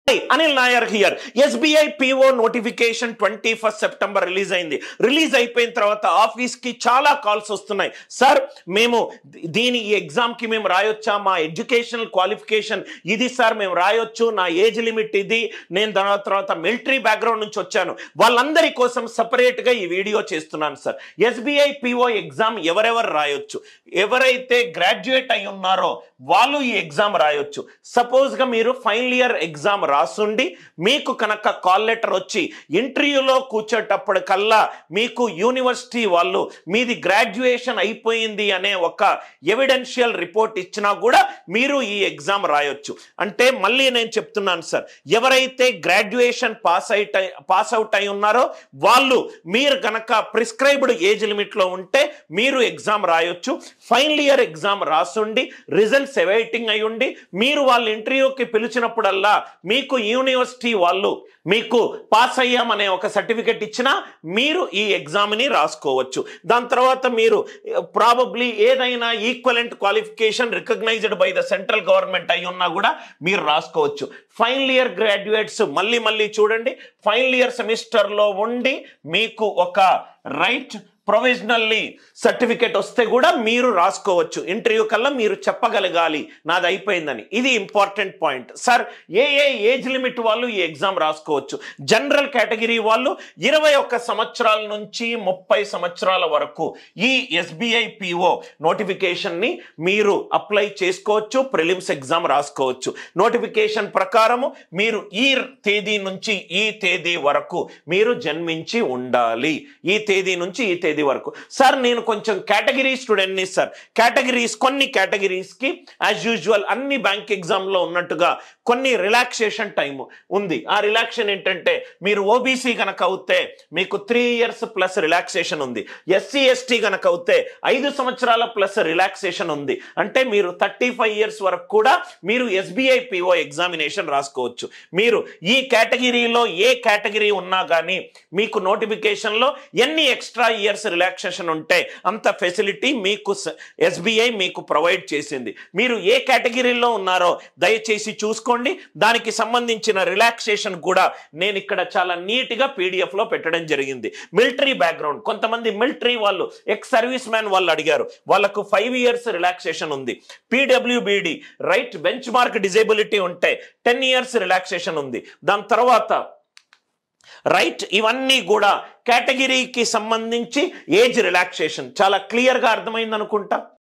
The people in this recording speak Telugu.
Anil Nair here SBI PO notification twenty first September release అయింది రిలీజ్ అయిపోయిన తర్వాత ఆఫీస్ కి చాలా కాల్స్ వస్తున్నాయి సార్ మేము దీని ఈ ఎగ్జామ్ కి మేము రాయొచ్చా మా ఎడ్యుకేషనల్ క్వాలిఫికేషన్ ఇది సార్ మేము రాయొచ్చు నా ఏజ్ లిమిట్ ఇది నేను దాని తర్వాత మిలిటరీ బ్యాక్గ్రౌండ్ నుంచి వచ్చాను వాళ్ళందరి కోసం సపరేట్ గా ఈ వీడియో చేస్తున్నాను సార్ ఎస్బీఐ పిఓ ఎగ్జామ్ ఎవరెవరు రాయొచ్చు ఎవరైతే గ్రాడ్యుయేట్ అయి ఉన్నారో వాళ్ళు ఈ ఎగ్జామ్ రాయొచ్చు సపోజ్ గా మీరు ఫైనల్ ఇయర్ ఎగ్జామ్ రాసుండి మీకు కనుక కాల్ లెటర్ వచ్చి ఇంటర్వ్యూలో కూర్చోటప్పటికల్లా మీకు యూనివర్సిటీ వాళ్ళు మీది గ్రాడ్యుయేషన్ అయిపోయింది అనే ఒక ఎవిడెన్షియల్ రిపోర్ట్ ఇచ్చినా కూడా మీరు ఈ ఎగ్జామ్ రాయొచ్చు అంటే మళ్ళీ నేను చెప్తున్నాను సార్ ఎవరైతే గ్రాడ్యుయేషన్ పాస్ అయిట్ పాస్ అవుట్ అయి ఉన్నారో వాళ్ళు మీరు కనుక ప్రిస్క్రైబ్డ్ ఏజ్ లిమిట్లో ఉంటే మీరు ఎగ్జామ్ రాయొచ్చు ఫైనల్ ఇయర్ ఎగ్జామ్ రాసుండి రిజల్ట్స్ అవైటింగ్ అయి ఉండి మీరు వాళ్ళ ఇంటర్వ్యూకి పిలిచినప్పుడల్లా మీకు యూనివర్సిటీ వాళ్ళు మీకు పాస్ అయ్యామనే ఒక సర్టిఫికెట్ ఇచ్చినా మీరు ఈ ఎగ్జామ్ని రాసుకోవచ్చు దాని తర్వాత మీరు ప్రాబబ్లీ ఏదైనా equivalent qualification recognised by the central government అయి ఉన్నా కూడా మీరు రాసుకోవచ్చు ఫైనల్ ఇయర్ గ్రాడ్యుయేట్స్ మళ్ళీ మళ్ళీ చూడండి ఫైనల్ ఇయర్ సెమిస్టర్లో ఉండి మీకు ఒక రైట్ ప్రొవిజనల్లీ సర్టిఫికేట్ వస్తే కూడా మీరు రాసుకోవచ్చు ఇంటర్వ్యూ కల్లా మీరు చెప్పగలగాలి నాది అయిపోయిందని ఇది ఇంపార్టెంట్ పాయింట్ సార్ ఏ ఏ ఏజ్ లిమిట్ వాళ్ళు ఈ ఎగ్జామ్ రాసుకోవచ్చు జనరల్ కేటగిరీ వాళ్ళు ఇరవై ఒక్క సంవత్సరాల నుంచి ముప్పై సంవత్సరాల వరకు ఈ ఎస్బీఐ పిఓ నోటిఫికేషన్ని మీరు అప్లై చేసుకోవచ్చు ప్రిలిమ్స్ ఎగ్జామ్ రాసుకోవచ్చు నోటిఫికేషన్ ప్రకారము మీరు ఈ తేదీ నుంచి ఈ తేదీ వరకు మీరు జన్మించి ఉండాలి ఈ తేదీ నుంచి ఈ తేదీ వరకు సార్ నేను కొంచెం కేటగిరీ స్టూడెంట్ని సార్ కేటగిరీస్ కొన్ని కేటగిరీస్కి యాజ్ యూజువల్ అన్ని బ్యాంక్ ఎగ్జామ్లో ఉన్నట్టుగా కొన్ని రిలాక్సేషన్ టైం ఉంది ఆ రిలాక్సేషన్ ఏంటంటే మీరు ఓబీసీ కనుక అవుతే మీకు త్రీ ఇయర్స్ ప్లస్ రిలాక్సేషన్ ఉంది ఎస్సీ ఎస్టీ కనుక అవుతే ఐదు సంవత్సరాల ప్లస్ రిలాక్సేషన్ ఉంది అంటే మీరు థర్టీ ఫైవ్ ఇయర్స్ వరకు కూడా మీరు ఎస్బీఐ పిఓ ఎగ్జామినేషన్ రాసుకోవచ్చు మీరు ఈ కేటగిరీలో ఏ కేటగిరీ ఉన్నా కానీ మీకు నోటిఫికేషన్లో ఎన్ని ఎక్స్ట్రా ఇయర్స్ రిలాక్సేషన్ ఉంటే అంత ఫెసిలిటీ మీకు ఎస్బీఐ మీకు ప్రొవైడ్ చేసింది మీరు ఏ కేటగిరీలో ఉన్నారో దయచేసి చూసుకోండి దానికి సంబంధించిన రిలాక్సేషన్ కూడా నేను ఇక్కడ చాలా నీట్గా పీడిఎఫ్లో పెట్టడం జరిగింది మిలిటరీ బ్యాక్గ్రౌండ్ కొంతమంది మిలిటరీ వాళ్ళు ఎక్స్ సర్వీస్ మ్యాన్ వాళ్ళు అడిగారు వాళ్ళకు ఫైవ్ ఇయర్స్ రిలాక్సేషన్ ఉంది PWBD right benchmark disability ఉంటే టెన్ ఇయర్స్ రిలాక్సేషన్ ఉంది దాని తర్వాత రైట్ ఇవన్నీ కూడా కేటగిరీకి సంబంధించి ఏజ్ రిలాక్సేషన్ చాలా క్లియర్గా అర్థమైంది అనుకుంటా